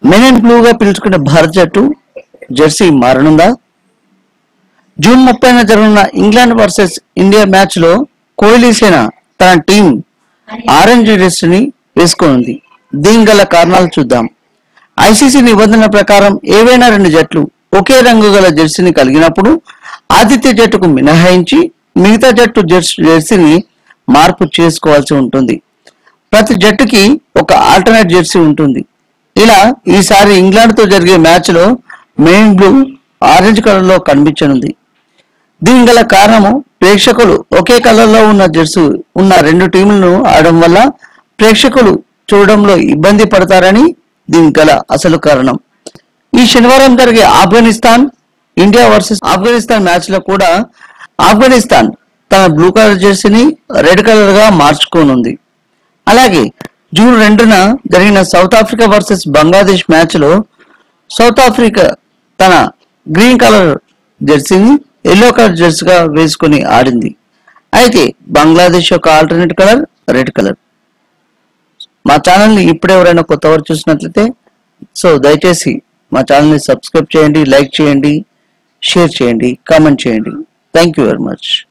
men and బ్లూగా పిలుచుకునే భారత జట్టు జెర్సీ మారనుందా జూన్ ముప్పైన జరగనున్న ఇంగ్లాండ్ వర్సెస్ ఇండియా మ్యాచ్ లో కోహ్లీ సేన తన టీం ఆరెంజ్ డ్రెస్ ని వేసుకోనుంది దీని గల కారణాలు చూద్దాం ఐసీసీ నిబంధనల ప్రకారం ఏవైనా రెండు జట్లు ఒకే రంగు గల జెర్సీని కలిగినప్పుడు ఆతిథ్య జట్టుకు మినహాయించి మిగతా జట్టు జెర్సీ జెర్సీని మార్పు చేసుకోవాల్సి ఉంటుంది ప్రతి జట్టుకి ఒక ఆల్టర్నేట్ జెర్సీ ఉంటుంది ఇలా ఈసారి ఇంగ్లాండ్ తో జరిగే మ్యాచ్ లో మెయిన్ బ్లూ ఆరెంజ్ కలర్ లో కనిపించనుంది దీని గల కారణము ప్రేక్షకులు ఒకే కలర్ లో ఉన్న జెర్సీ ఉన్న రెండు టీములను ఆడడం వల్ల ప్రేక్షకులు చూడడంలో ఇబ్బంది పడతారని దీనికి గల అసలు కారణం ఈ శనివారం జరిగే Afghanistan India versus Afghanistan match లో కూడా ఆఫ్ఘనిస్తాన్ తన బ్లూ కలర్ జెర్సీని రెడ్ కలర్ గా మార్చుకోనుంది అలాగే జూన్ రెండున జరిగిన South Africa versus Bangladesh match లో సౌత్ ఆఫ్రికా తన గ్రీన్ కలర్ జెర్సీని ఎల్లో కలర్ జెర్సీగా వేసుకుని ఆడింది అయితే బంగ్లాదేశ్ యొక్క ఆల్టర్నేట్ కలర్ రెడ్ కలర్ మా ఛానల్ని ఇప్పుడే ఎవరైనా కొత్త వారు చూసినట్లయితే సో దయచేసి మా ఛానల్ని సబ్స్క్రైబ్ చేయండి లైక్ చేయండి షేర్ చేయండి కామెంట్ చేయండి థ్యాంక్ యూ వెరీ మచ్